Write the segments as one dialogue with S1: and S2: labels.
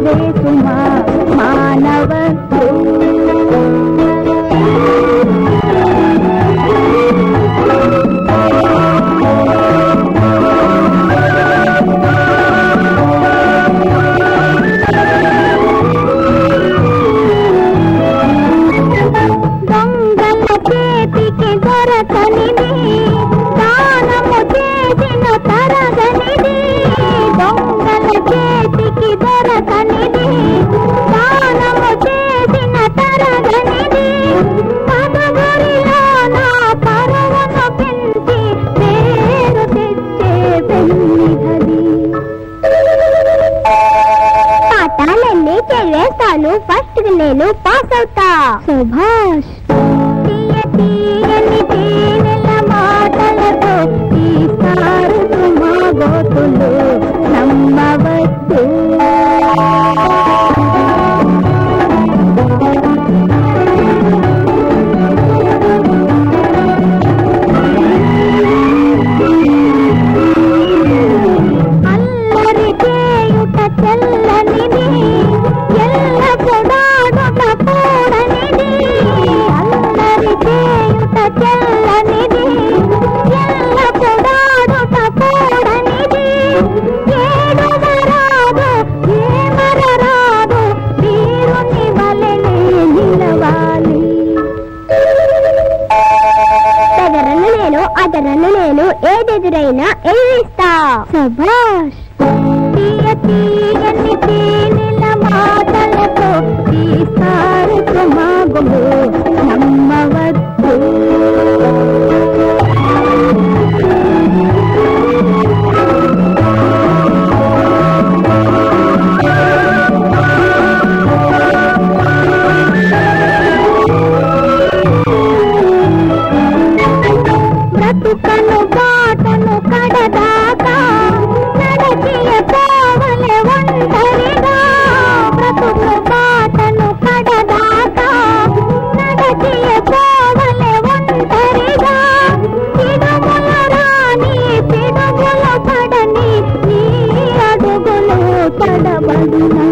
S1: వేసుమా మానవత్వం దొంగల చేతికి దొరకనిది దానము చేసిన తరగనిది దొంగల చేతికి దొరకనిది దానము చేసిన తరగనిది పదగురిలో నా పరువును పెంచి పేరు తెచ్చే పెన్నిధది పాఠాలన్నీ చదివేస్తాను ఫస్ట్ నేను పాస్ అవుతా సుభాష్ తీయ తీయని తేనెల మాటలతో తీస్తారు మా గోతులు నమ్మవచ్చు అల్లరి చేయుట తెల్లనిది ఎల్ల పొడాడుట కూడనిది అల్లరి చేయుట తెల్లనిది ఎల్ల పొడాడుట కూడనిది ఏడుమరాదు ఏమరరాదు వీరుని వలెనే నిలవాలి తగరను నేను అదరను నేను ఏదెదురైనా ఎదిరిస్తా సభాష్ తీయ తీయని తేనెల మాటలతో తీస్తారు సుమాగులు నమ్మవద్దు బ్రతుకను బాటను కడదాకా నడచియ పోవలే ఒంటరిగా బ్రతుకు బాటను కడదాకా నడచియ పోవలే ఒంటరిగా పిడుగుల రాని పిడుగుల పడని నీ అడుగులు తడబడినా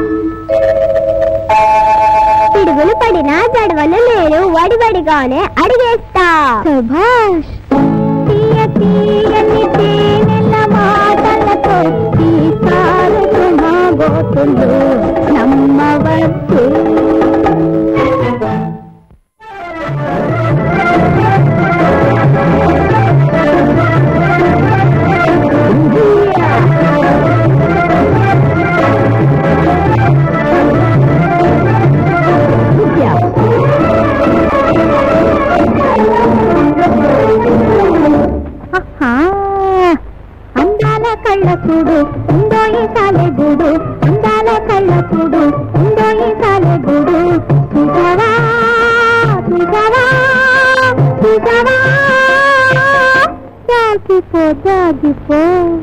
S1: పిడుగులు పడినా జడవలు లేరు వడివడిగానే అడిగేస్తా సుభాష్ తీయ తీయని తేనెల మాటలతో తీస్తారు మా గోతులు నమ్మవచ్చు ఆహా, అందాల కళ్ళ చూడు ఉందో ఈ సాలె గూడు అందాల కళ్ళ చూడు ఉందో ఈ సాలె గూడు చూసావా చూసావా చూసావా జాగిపో జాగిపో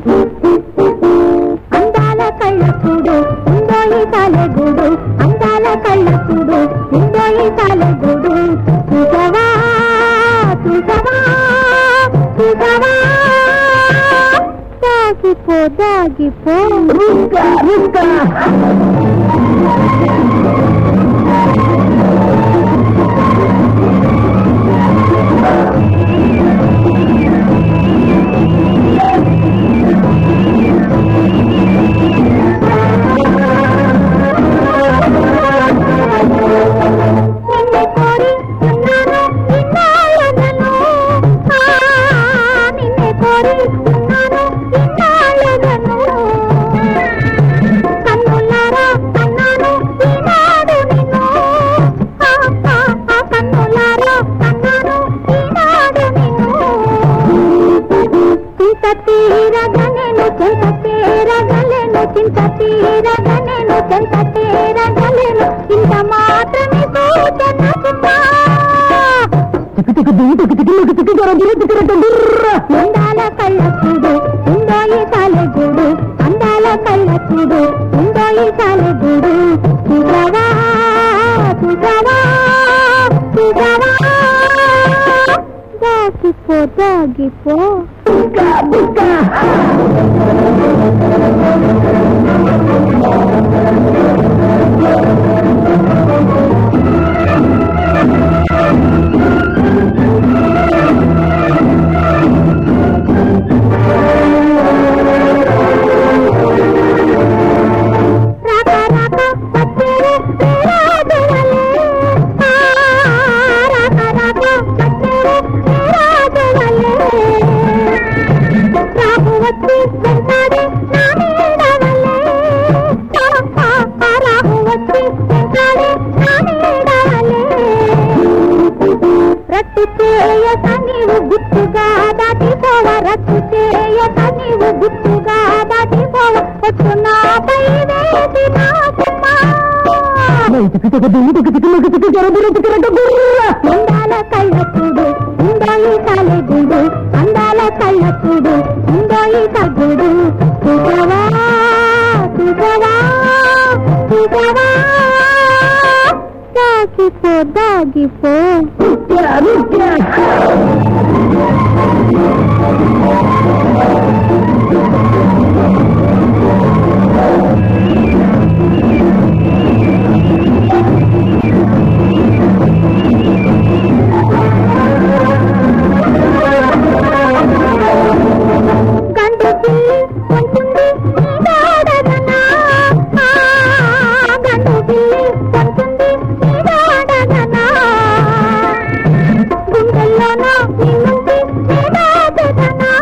S1: అందాల కళ్ళ చూడు ఉందో ఈ సాలె గూడు అందాల కళ్ళ చూడు ఉందో ఈ సాలె గూడు చూసావా చూసావా చూసావా దాగిపో దాగిపో నిన్ను కోరి ఉన్నాను ఇన్నాళ్ళగను. ఆ, నిన్ను కోరి ఉన్నాను ఇన్నాళ్ళగను. కన్నులారా అన్నాను ఈనాడు నిన్ను. ఆ, ఆ, ఆ, కన్నులారా అన్నాను ఈనాడు నిన్ను. చింత తీరగనెను చింత తీరగలెను చింత తీరగనెను చింత తీరగలెను ఇంత మాత్రమే సూచన సుమా. అందాల కళ్ళ చూడు ఉందో ఈ సాలెగూడు అందాల కళ్ళ చూడు ఉందో ఈ సాలెగూడు చూసావా చూసావా చూసావా దాగిపో దాగిపో
S2: బుక్క
S1: పొట్టు నాపై వేసినావమ్మా అందాల కళ్ళప్పుడు ఉందోయి తలెగుడు అందాల కళ్ళప్పుడు ఉందోయి తగ్గుడు చూసవా చూసవా చూసవా దాగిపో దాగిపో గంట పిల్లి ఉంటుంది నీదాడగనా గంట పిల్లి ఉంటుంది నీదాడగనా గుండెల్లోన నిన్నుంది నీదాడగనా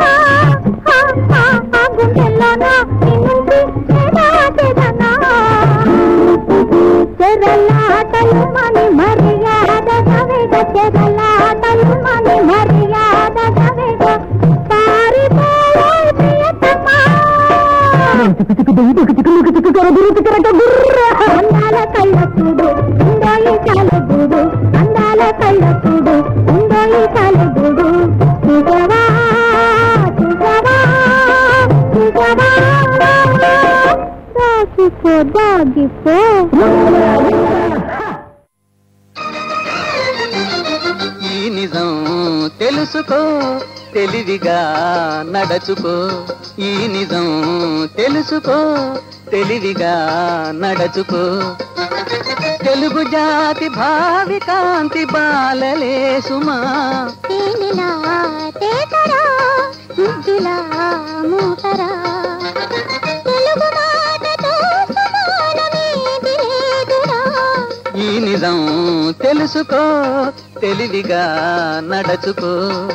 S1: గుండెల్లోన నిన్నుంది నీదాడగనా చెరలాటలు మని మర్యాద గవేగ చెరలాటలు మని మర్యాద గవేగ పారిపోయే ప్రియతమా అందాల కళ్ళప్పుడు ఉందోయి చాలగూడు అందాల కళ్ళప్పుడు ఉందోయి చాలగూడు చూసవా చూసవా చూసవా దాగిపో దాగిపో
S2: ఈ నిజం తెలుసుకో తెలివిగా నడచుకో ఈ నిజం తెలుసుకో తెలివిగా నడచుకో తెలుగు జాతి భావి కాంతి బాలలే సుమా
S1: తేనెలా తేతరా ముద్దులా మూతరా తెలుగు మాటతో సమానమేది లేదురా
S2: ఈ నిజం తెలుసుకో తెలివిగా నడచుకో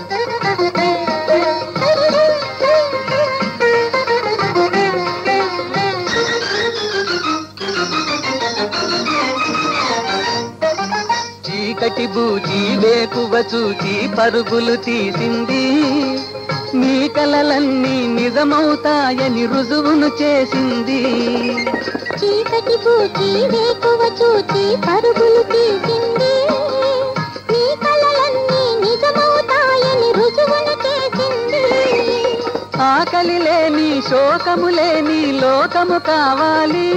S2: చీకటి బూచి వేకువ చూచి పరుగులు తీసింది నీ కలలన్నీ నిజమవుతాయని రుజువును చేసింది
S1: చీకటి పూచి వేకువ చూచి పరుగులు తీసింది నీ కలలన్నీ నిజమవుతాయని రుజువును చేసింది
S2: ఆకలి లేని శోకము లేని లోకము కావాలి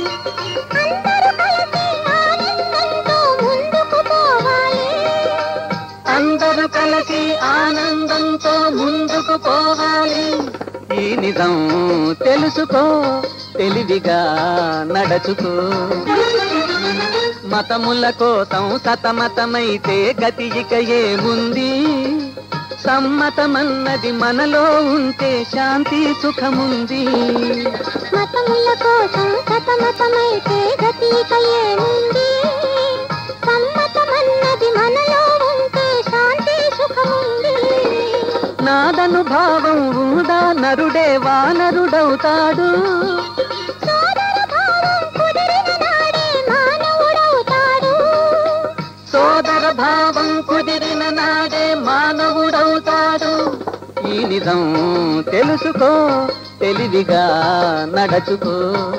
S1: అందరూ కలిసి ఆనందంతో
S2: అందరూ కలిసి ఆనందంతో
S1: ముందుకు పోవాలి
S2: ముందుకు పోవాలి ఈ నిజం తెలుసుకో తెలివిగా నడచుకో మతముల కోసం సతమతమైతే గతి ఇక ఏముంది సమ్మతమన్నది మనలో ఉంటే శాంతి సుఖముంది
S1: మతముల కోసం సతమతమైతే గతిక ఏముంది సమ్మతమన్నది మనలో ఉంటే శాంతి సుఖముంది
S2: నాదను భావం ఉందా నరుడే వానరుడవుతాడు
S1: సోదర భావం కుదిరిన నాడే మానవుడవుతాడు
S2: సోదర భావం కుదిరిన నాడే మానవుడవుతాడు ఈ నిజం తెలుసుకో తెలివిగా నడచుకో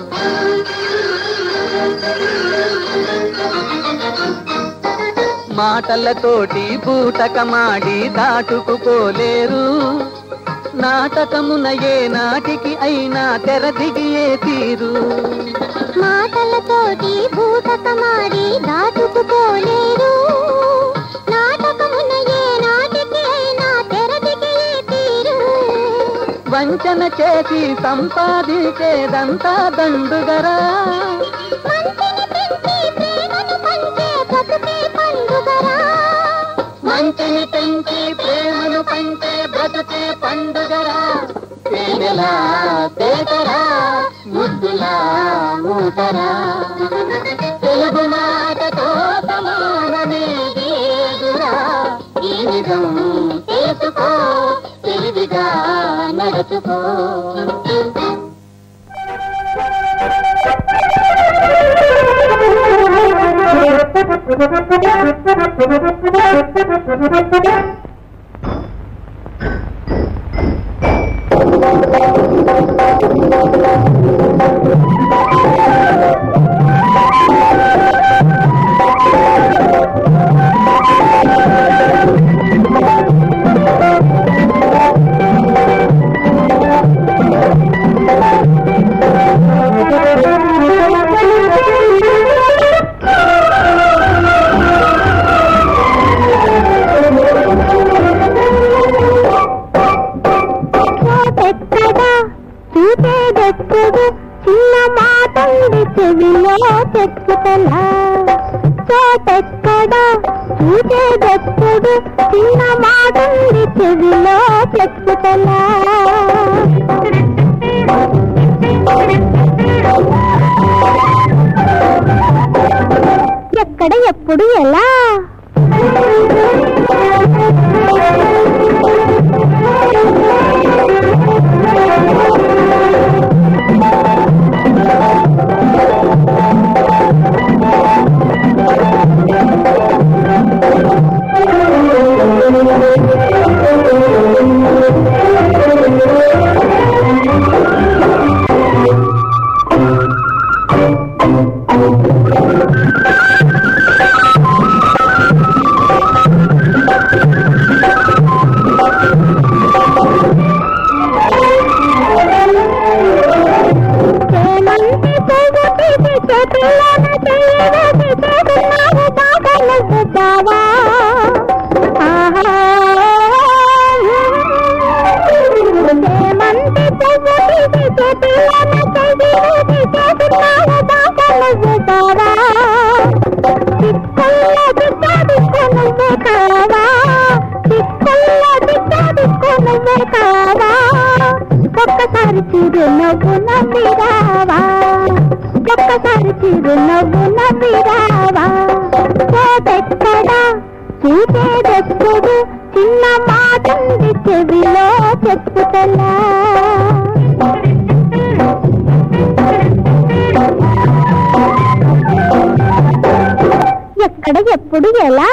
S2: మాటలతోటి బూటకమాడి దాటుకుపోలేరు నాటకమున ఏ నాటికి అయినా తెరదిగియే తీరు
S1: మాటలతోటి భూతకమాడి దాటుకుపోలేరు నాటకమున ఏ నాటికి అయినా తెరదిగే తీరు
S2: వంచన చేసి సంపాదించేదంతా దండుగరా
S1: మంచిని పెంచి ప్రేమను పంచే బ్రతుకే పండుగరా
S2: మంచిని పెంచి ప్రేమను పంచే బ్రతుకే పండుగరా తేనెలా తేటరా ముద్దులా మూటరా తెలుగు మాటతో సమానమేది ఏదురా ఈ నిజం తెలుసుకో తెలివిగా నడుచుకో
S1: Thank you. చెప్పుతలా చోటెక్కడ చూసేదెప్పుడు చిన్న మాటంది చెవిలో చెప్పుతలా ఎక్కడ ఎప్పుడు ఎలా చేమంతి పువ్వు తీసి చేతిలోన చేయవేసి చేస్తున్నావు బాగా నవ్వుతావా ఆహా. చేమంతి పువ్వు తీసి చేతిలోన చేయవేసి చేస్తున్నావు బాగా నవ్వుతావా చిక్కుల్లో దిక్కు నువ్వే కావా చిక్కుల్లో దిక్కు నువ్వే కావా ఒక్కసారి చిరు నవ్వు నవ్విరావా ఒక్కసారి చిరు నవ్వు నవ్విరావా చోటెక్కడా చూసేదెప్పుడు చిన్న మాటంది చెవిలో చెప్పుతలా ఎక్కడ ఎప్పుడు ఎలా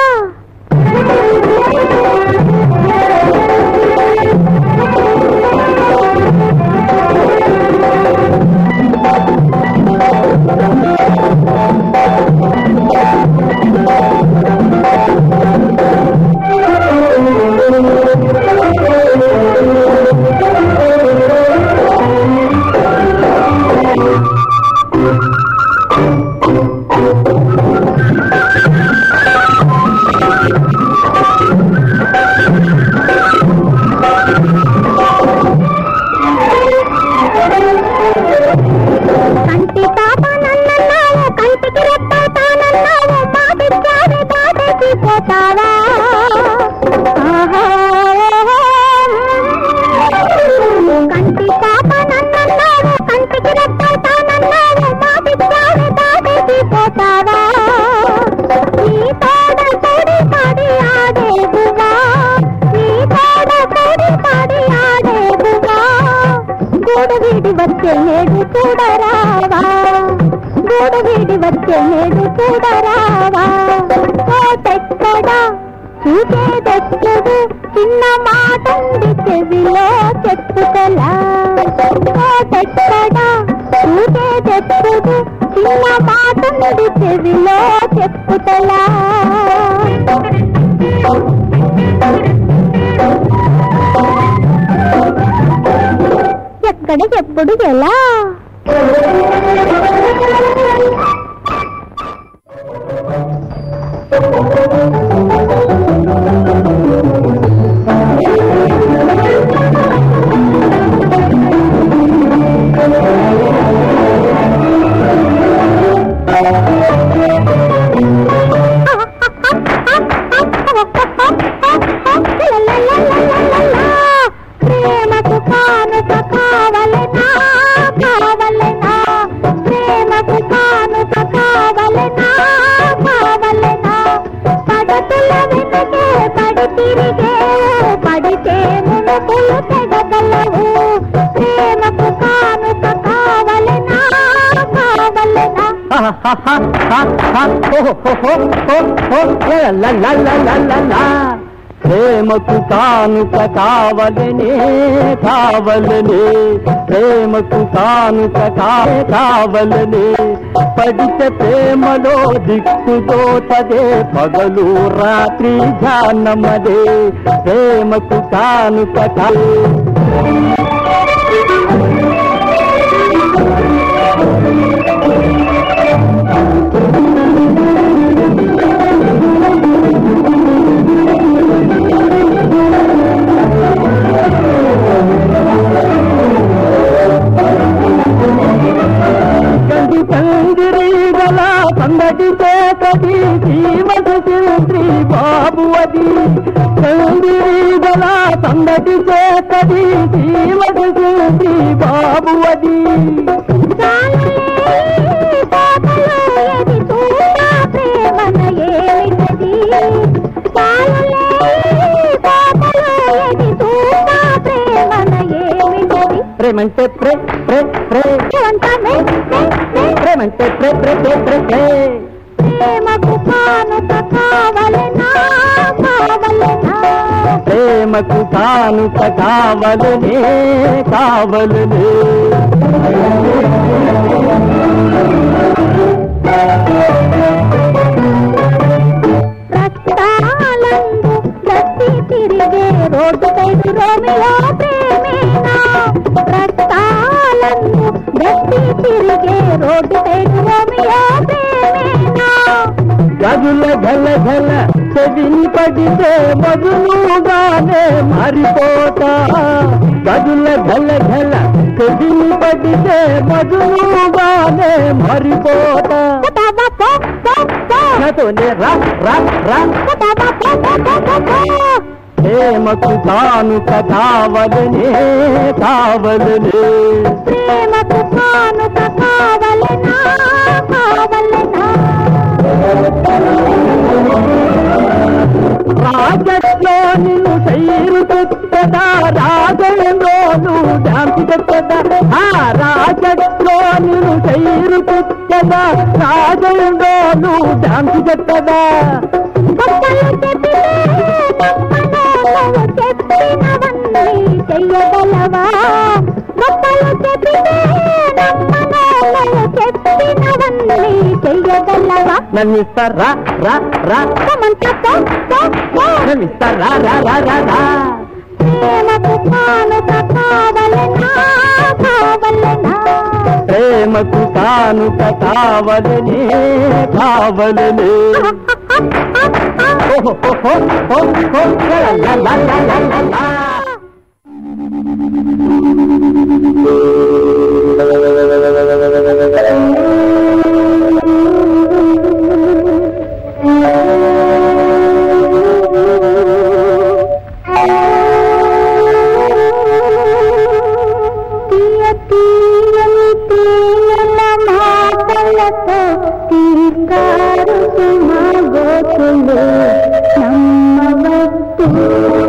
S1: కంటి పాప నన్నన్నావు కంటికి రెప్పవుతానన్నావు మాటిచ్చావి దాటేసి పోతావా ఆహా. కంటి పాప నన్నన్నావు కంటికి రెప్పవుతానన్నావు మాటిచ్చావి దాటేసి పోతావా నీ తోడ కోడి పాడి ఆడేవువా నీ తోడ కోడి పాడి ఆడేవువా గూడు వీడి వచ్చే నేడు చూడరావా గూడు వీడి వచ్చే నేడు చూడరావా కోటెక్కడా చూసేదెప్పుడు చిన్న మాటంది చెవిలో చెప్పుతలా కోటెక్కడా చూసేదెప్పుడు చిన్న మాటంది చెవిలో చెప్పుతలా ఎక్కడ ఎప్పుడు ఎలా ప్రేమకు కానుక కావలెనా కావలెనా ప్రేమకు కానుక కావలెనా కావలెనా పడతుల వెనకే పడి తిరిగే పడితే మునుకులు తెగగలవు ప్రేమకు కానుక కావలెనా కావలెనా
S2: ప్రేమకు కానుక కావలనే కావలనే ప్రేమకు కానుక కా- కావలనే పడితే ప్రేమలో దిక్కుతోటదే పగలు రాత్రి ధ్యానమదే ప్రేమకు కానుక కా కంది కందిరీగల సందడి చేతది శ్రీమతి శ్రీ బాబు అది చందిరీగల సందడి చేతది శ్రీమతి శ్రీ బాబు అది ప్రేమంటే ప్రే ప్రే ప్రే ప్రేమంటే ప్రే ప్రే ప్రే ప్రే ప్రే
S1: ప్రేమకు కానుక కావలెనా కావలెనా
S2: ప్రేమకు కానుక కావలనే కావలనే
S1: రక్తాలందు గట్టి తిరిగే రోడ్డు పైకి రోమియో ప్రేమేనా రక్తాలందు గట్టి తిరిగే రోడ్డు పైకి రోమియో ప్రేమేనా
S2: గదుల గల గల చెవిని పడితే మధునుగానే మారిపోతా గదుల గల గల చెవిని పడితే మధునుగానే మారిపోతా
S1: కదవ పో పో పో
S2: నాతోనే రా రా రా
S1: కదవ పో పో పో పో పో
S2: ప్రేమకు కానుక కావలనే కావలనే
S1: ప్రేమకు కానుక కావలెనా కావలెనా
S2: రాజట్లో నిన్ను సైరు పెట్టదా రాజంలోను డాన్స్ పెట్టదా ఆ రాజట్లో నిన్ను సైరు పెట్టదా రాజంలోను డాన్స్ పెట్టదా
S1: గొప్పలు చెప్పితే గొప్పనోళ్ళవు చెప్పినవన్నీ చెయ్యగలవా గొప్పలు చెప్పితే గొప్పనోళ్ళవు చెప్పినవన్నీ చెయ్యగలవా
S2: నన్నిస్తారా రా రా
S1: సమంత పో పో పో
S2: నన్నిస్తారా రా రా రా రా
S1: ప్రేమకు కానుక కావలెనా కావలెనా
S2: ప్రేమకు కానుక కావలనే కావలనే ఓహో ఓహో ఓహో లా లా లా లా లా లా
S1: తీయ తీయని తీయల మాటలతో తీర్కారు మా గోతులు నమ్మవద్దు